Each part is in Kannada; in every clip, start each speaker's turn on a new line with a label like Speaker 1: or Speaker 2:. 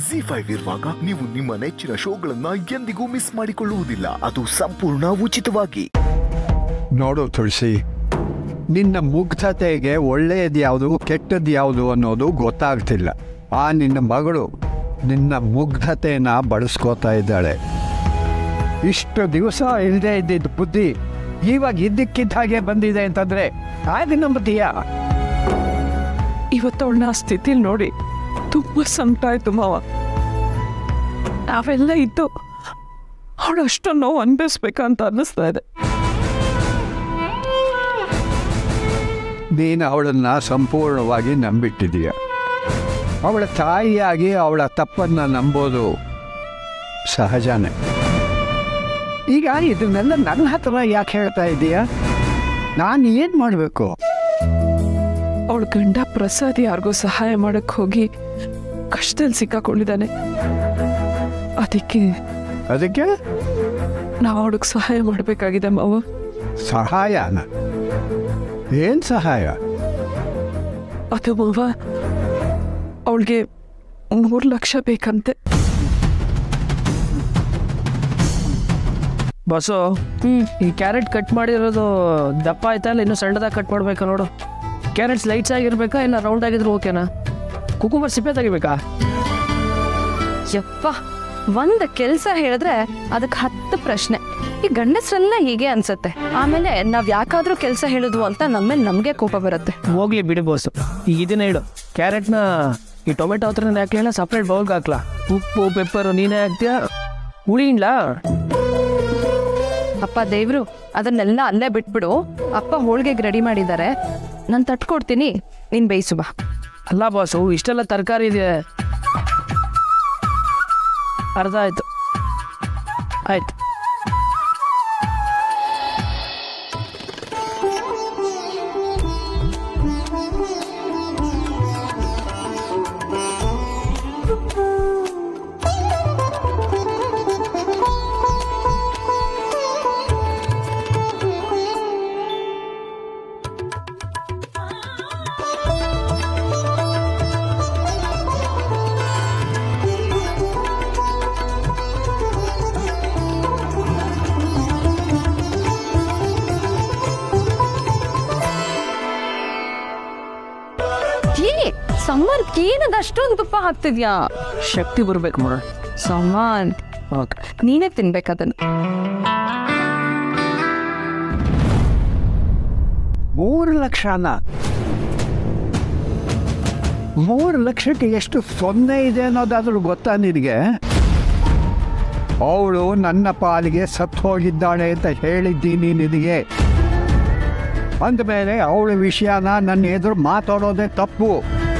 Speaker 1: ಜಿ ಫೈವ್ ಇರುವಾಗ ನೀವು ನಿಮ್ಮ ನೆಚ್ಚಿನ ಶೋಗಳನ್ನ ಎಂದಿಗೂ ಮಿಸ್ ಮಾಡಿಕೊಳ್ಳುವುದಿಲ್ಲ ಅದು ಸಂಪೂರ್ಣ ಉಚಿತವಾಗಿ
Speaker 2: ನೋಡು ತುಳಸಿ ನಿನ್ನ ಮುಗ್ಧತೆಗೆ ಒಳ್ಳೆಯದು ಯಾವುದು ಕೆಟ್ಟದ್ದು ಯಾವುದು ಅನ್ನೋದು ಗೊತ್ತಾಗ್ತಿಲ್ಲ ಆ ನಿನ್ನ ಮಗಳು ನಿನ್ನ ಮುಗ್ಧತೆನ ಬಳಸ್ಕೋತಾ ಇದ್ದಾಳೆ ಇಷ್ಟು ದಿವಸ ಇಲ್ಲದೆ ಇದ್ದಿದ್ದ ಬುದ್ಧಿ ಇವಾಗ ಇದ್ದಕ್ಕಿದ್ದ ಹಾಗೆ ಬಂದಿದೆ ಅಂತಂದ್ರೆ ಹಾಗೆ ನಂಬತೀಯಾ
Speaker 3: ಇವತ್ತು ಅವಳನ್ನ ಆ ಸ್ಥಿತಿಲಿ ನೋಡಿ ತುಂಬ ಸಂಕಟ ಆಯ್ತು ಮಾವ ನಾವೆಲ್ಲ ಇದ್ದು ಅವಳು ಅಷ್ಟೊಂದು ನೋವು ಅನ್ಭವಿಸ್ಬೇಕಂತ ಅನ್ನಿಸ್ತಾ ಇದೆ
Speaker 2: ನೀನು ಅವಳನ್ನು ಸಂಪೂರ್ಣವಾಗಿ ನಂಬಿಟ್ಟಿದೀಯ ಅವಳ ತಾಯಿಯಾಗಿ ಅವಳ ತಪ್ಪನ್ನು ನಂಬೋದು ಸಹಜನೇ ಈಗ ಇದನ್ನೆಲ್ಲ ನನ್ನ ಹತ್ರ ಯಾಕೆ ಹೇಳ್ತಾ ಇದ್ದೀಯಾ ನಾನು ಏನು ಮಾಡಬೇಕು
Speaker 3: ಅವಳ ಗಂಡ ಪ್ರಸಾದ್ ಯಾರಿಗೋ ಸಹಾಯ ಮಾಡಕ್ ಹೋಗಿ ಕಷ್ಟದಲ್ಲಿ ಸಿಕ್ಕಾಕೊಂಡಿದ್ದಾನೆ ಅದಕ್ಕೆ
Speaker 2: ಅದಕ್ಕೆ
Speaker 3: ನಾವು ಅವಳಿಗೆ ಸಹಾಯ ಮಾಡಬೇಕಾಗಿದೆ ಮಾವ
Speaker 2: ಸಹಾಯನ ಏನು ಸಹಾಯ
Speaker 3: ಅದು ಮಾವ ಅವಳಿಗೆ ಮೂರು ಲಕ್ಷ ಬೇಕಂತೆ
Speaker 4: ಬಸ್ಸು ಈ ಕ್ಯಾರೆಟ್ ಕಟ್ ಮಾಡಿರೋದು ದಪ್ಪ ಆಯ್ತಾ ಇಲ್ಲ ಇನ್ನೂ ಸಣ್ಣದಾಗಿ ಕಟ್ ಮಾಡ್ಬೇಕಾ ನೋಡು ಕ್ಯಾರೆಟ್ಸ್ ಲೈಟ್ಸ್ ಆಗಿರ್ಬೇಕಾ ಇಲ್ಲ ರೌಂಡ್ ಆಗಿದ್ರು ಓಕೆನಾ ಕುಕುಂಬರ್ ಸಿಪ್ಪೆ ತೆಗಿಬೇಕಾ
Speaker 5: ಯಪ್ಪ ಒಂದ್ ಕೆಲ್ಸ ಹೇಳಿದ್ರೆ ಅದಕ್ಕೆ ಹತ್ತು ಪ್ರಶ್ನೆ ಈ ಗಂಡಸ್ರೆಲ್ಲ ಹೀಗೆ ಅನ್ಸತ್ತೆ ಆಮೇಲೆ ನಾವ್ ಯಾಕಾದ್ರೂ ಕೆಲ್ಸ ಹೇಳಿದ್ವು ಅಂತ ನಮ್ಮೇಲೆ ನಮ್ಗೆ ಕೋಪ ಬರುತ್ತೆ
Speaker 4: ಹೋಗ್ಲಿ ಬಿಡಿ ಬೋಸು ಈಗ ಇದನ್ನ ಹೇಳು ಕ್ಯಾರೆಟ್ನ ಈ ಟೊಮೆಟೊ ಹತ್ರ ಯಾಕೆ ಹೇಳ ಸಪ್ರೇಟ್ ಬೌಲ್ಗೆ ಹಾಕ್ಲಾ ಉಪ್ಪು ಪೆಪ್ಪರು ನೀನೇ ಹಾಕ್ತೀಯಾ ಹುಳಿನ್ಲಾ
Speaker 5: ಅಪ್ಪ ದೇವ್ರು ಅದನ್ನೆಲ್ಲ ಅಲ್ಲೇ ಬಿಟ್ಬಿಡು ಅಪ್ಪ ಹೋಳ್ಗೆಗೆ ರೆಡಿ ಮಾಡಿದ್ದಾರೆ ನಾನು ತಟ್ಕೊಡ್ತೀನಿ ನೀನ್ ಬೇಯಿಸು ಬಾ
Speaker 4: ಅಲ್ಲ ಬಾಸು ಇಷ್ಟೆಲ್ಲ ತರಕಾರಿ ಇದೆ ಅರ್ಧ ಆಯ್ತು ಆಯ್ತು
Speaker 5: ಏ ಸಮ್ಮರ್ ಏನದ ಅಷ್ಟೊಂದು ತುಪ್ಪ ಹಾಕ್ತಿದ್ಯಾ
Speaker 4: ಶಕ್ತಿ ಬರ್ಬೇಕು ನೋಡ
Speaker 5: ಸಮಾನ್
Speaker 4: ಓಕೆ
Speaker 5: ನೀನೇ ತಿನ್ಬೇಕದನ್ನ
Speaker 2: ಮೂರು ಲಕ್ಷನ ಮೂರು ಲಕ್ಷಕ್ಕೆ ಎಷ್ಟು ಸೊನ್ನೆ ಇದೆ ಅನ್ನೋದಾದ್ರೂ ಗೊತ್ತಾ ನಿನಗೆ ಅವಳು ನನ್ನ ಪಾಲಿಗೆ ಸತ್ತು ಹೋಗಿದ್ದಾಳೆ ಅಂತ ಹೇಳಿದ್ದೀನಿ ನಿನಗೆ ಅಂದಮೇಲೆ ಅವಳ ವಿಷಯನ ನನ್ನ ಎದುರು ಮಾತಾಡೋದೇ ತಪ್ಪು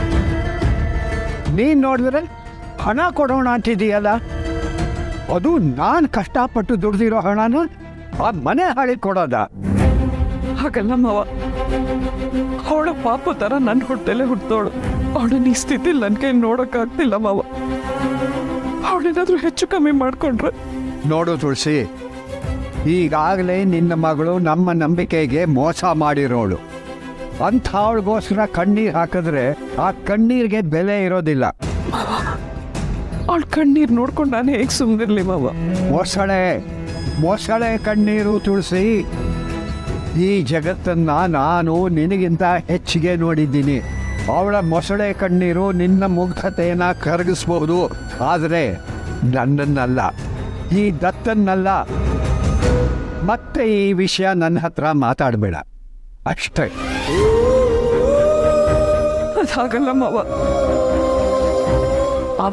Speaker 2: ನೀನು ನೋಡಿದ್ರೆ ಹಣ ಕೊಡೋಣ ಅಂತಿದೀಯಲ್ಲ ಅದು ನಾನು ಕಷ್ಟಪಟ್ಟು ದುಡ್ದಿರೋ ಹಣನ ಆ ಮನೆ ಹಾಳಿ ಕೊಡೋದಾ
Speaker 3: ಹಾಗಲ್ಲ ಮಾವ ಅವಳ ಪಾಪ ತರ ನನ್ನ ಹೊಟ್ಟೆಲೆ ಹುಟ್ಟೋಳು ಅವಳನ್ನ ಈ ಸ್ಥಿತಿಲಿ ನನ್ನ ಕೈ ನೋಡೋಕ್ಕಾಗ್ತಿಲ್ಲ ಮಾವ ಅವಳೇನಾದ್ರೂ ಹೆಚ್ಚು ಕಮ್ಮಿ ಮಾಡ್ಕೊಂಡ್ರೆ
Speaker 2: ನೋಡು ತುಳಸಿ ಈಗಾಗಲೇ ನಿನ್ನ ಮಗಳು ನಮ್ಮ ನಂಬಿಕೆಗೆ ಮೋಸ ಮಾಡಿರೋಳು ಅಂಥವಳಿಗೋಸ್ಕರ ಕಣ್ಣೀರು ಹಾಕಿದ್ರೆ ಆ ಕಣ್ಣೀರಿಗೆ ಬೆಲೆ ಇರೋದಿಲ್ಲ
Speaker 3: ಅವಳ ಕಣ್ಣೀರ್ ನೋಡ್ಕೊಂಡು ನಾನು ಹೇಗೆ ಸುಮ್ಮನಿರ್ಲಿ ಮಾವ
Speaker 2: ಮೊಸಳೆ ಮೊಸಳೆ ಕಣ್ಣೀರು ತುಳಸಿ ಈ ಜಗತ್ತನ್ನ ನಾನು ನಿನಗಿಂತ ಹೆಚ್ಚಿಗೆ ನೋಡಿದ್ದೀನಿ ಅವಳ ಮೊಸಳೆ ಕಣ್ಣೀರು ನಿನ್ನ ಮುಗ್ಧತೆಯನ್ನು ಕರಗಿಸ್ಬೋದು ಆದರೆ ನನ್ನನ್ನಲ್ಲ ಈ ದತ್ತನ್ನಲ್ಲ ಮತ್ತೆ ಈ ವಿಷಯ ನನ್ನ ಹತ್ರ ಮಾತಾಡಬೇಡ ಅಷ್ಟೇ
Speaker 3: ಅದಾಗಲ್ಲ ಮಾವ ಅವ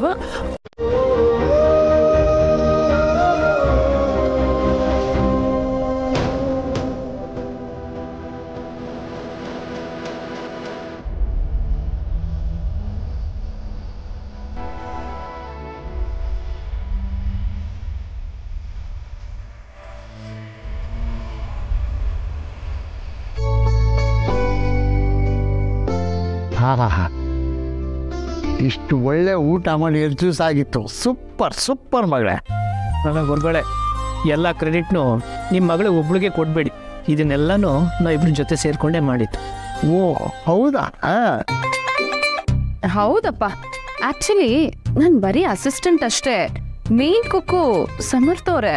Speaker 2: ಹಾ ಹಾ ಹಾ ಇಷ್ಟು ಒಳ್ಳೆ ಊಟ ಮಾಡಿ ಎಷ್ಟು ದಿವಸ ಆಗಿತ್ತು ಸೂಪರ್ ಸೂಪರ್ ಮಗಳೇ
Speaker 4: ನನ್ನ ಹೊರಗಡೆ ಎಲ್ಲ ಕ್ರೆಡಿಟ್ನು ನಿಮ್ಮ ಮಗಳು ಒಬ್ಳಿಗೆ ಕೊಡಬೇಡಿ ಇದನ್ನೆಲ್ಲನೂ ನಾವು ಇಬ್ಬರ ಜೊತೆ ಸೇರಿಕೊಂಡೇ ಮಾಡಿದ್ದು
Speaker 2: ಓ ಹೌದಾ ಆ,
Speaker 5: ಹೌದಪ್ಪ ಆಕ್ಚುಲಿ ನನ್ ಬರೀ ಅಸಿಸ್ಟೆಂಟ್ ಅಷ್ಟೇ ಮೇನ್ ಕುಕ್ಕು ಸಮರ್ಥ ಅವ್ರೆ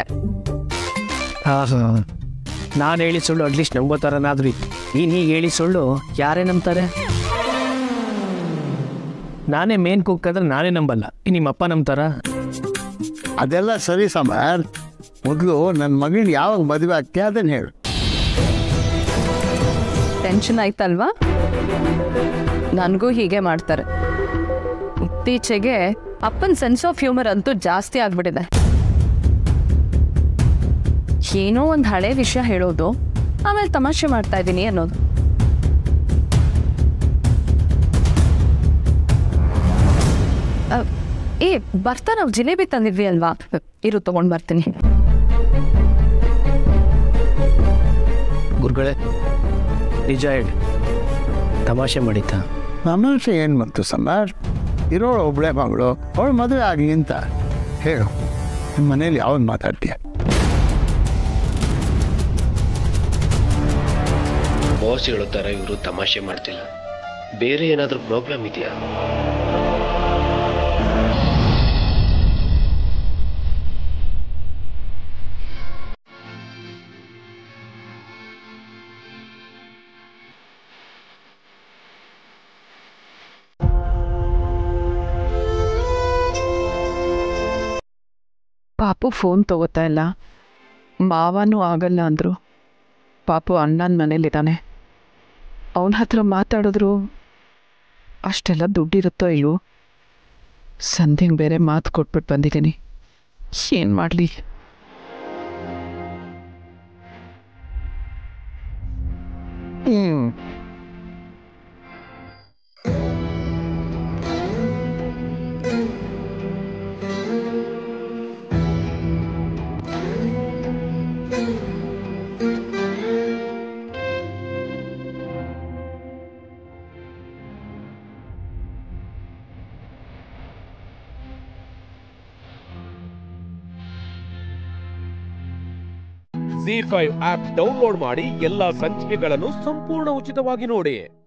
Speaker 4: ನಾನು ಹೇಳಿ ಸುಳ್ಳು ಅಟ್ಲೀಸ್ಟ್ ನಂಬೋತಾರನಾದ್ರೂ ಇತ್ತು ನೀನು ಹೀಗೆ ಹೇಳಿ ಸುಳ್ಳು ಯಾರೇ ನಂಬ್ತಾರೆ ನಾನೇ ಮೇನ್ ಕುಕ್ ಅಂದ್ರೆ ನಾನೇ ನಂಬಲ್ಲ ಈ ನಿಮ್ಮಪ್ಪ ನಂಬ್ತಾರ
Speaker 2: ಅದೆಲ್ಲ ಸರಿ ಸಮರ್ ಮೊದಲು ನನ್ನ ಮಗನ ಯಾವಾಗ ಮದುವೆ ಆಗ್ತೀಯ ಅದನ್ನು ಹೇಳು
Speaker 5: ಟೆನ್ಷನ್ ಆಯ್ತಲ್ವಾ ನನಗೂ ಹೀಗೆ ಮಾಡ್ತಾರೆ ಇತ್ತೀಚೆಗೆ ಅಪ್ಪನ ಸೆನ್ಸ್ ಆಫ್ ಹ್ಯೂಮರ್ ಅಂತೂ ಜಾಸ್ತಿ ಆಗ್ಬಿಟ್ಟಿದೆ ಏನೋ ಒಂದು ಹಳೆ ವಿಷಯ ಹೇಳೋದು ಆಮೇಲೆ ತಮಾಷೆ ಮಾಡ್ತಾ ಇದ್ದೀನಿ ಅನ್ನೋದು ಅ, ಏ ಬರ್ತಾ ನಾವು ಜಿಲೇಬಿ ತಂದಿದ್ವಿ ಅಲ್ವಾ ಇರು ತಗೊಂಡ್ ಬರ್ತೀನಿ
Speaker 4: ಗುರುಗಳೇ ನಿಜ ಹೇಳಿ ತಮಾಷೆ ಮಾಡಿತಾ
Speaker 2: ನಮ್ಮಲ್ಸೆ ಏನು ಬಂತು ಸಮರ್ ಇರೋಳು ಒಬ್ಬಳೆ ಮಗಳು ಅವಳು ಮದುವೆ ಆಗಲಿ ಅಂತ ಹೇಳು ನಿಮ್ಮ ಮನೇಲಿ ಯಾವಾಗ ಮಾತಾಡ್ತೀಯ
Speaker 6: ಬಾಸ್ ಹೇಳೋ ಥರ ಇವರು ತಮಾಷೆ ಮಾಡ್ತಿಲ್ಲ ಬೇರೆ ಏನಾದರೂ ಪ್ರಾಬ್ಲಮ್ ಇದೆಯಾ
Speaker 3: ಪಾಪು ಫೋನ್ ತಗೋತಾ ಇಲ್ಲ ಮಾವನೂ ಆಗಲ್ಲ ಅಂದರು ಪಾಪು ಅಣ್ಣನ ಮನೇಲಿದ್ದಾನೆ ಅವನ ಹತ್ರ ಮಾತಾಡಿದ್ರು ಅಷ್ಟೆಲ್ಲ ದುಡ್ಡಿರುತ್ತೋ ಇವು ಸಂಧ್ಯಂಗೆ ಬೇರೆ ಮಾತು ಕೊಟ್ಬಿಟ್ಟು ಬಂದಿದ್ದೀನಿ ಏನು ಮಾಡಲಿ
Speaker 2: ಹ್ಞೂ
Speaker 7: ಜಿ ಫೈವ್ ಆಪ್ ಡೌನ್ಲೋಡ್ ಮಾಡಿ ಎಲ್ಲಾ ಸಂಚಿಕೆಗಳನ್ನು ಸಂಪೂರ್ಣ ಉಚಿತವಾಗಿ ನೋಡಿ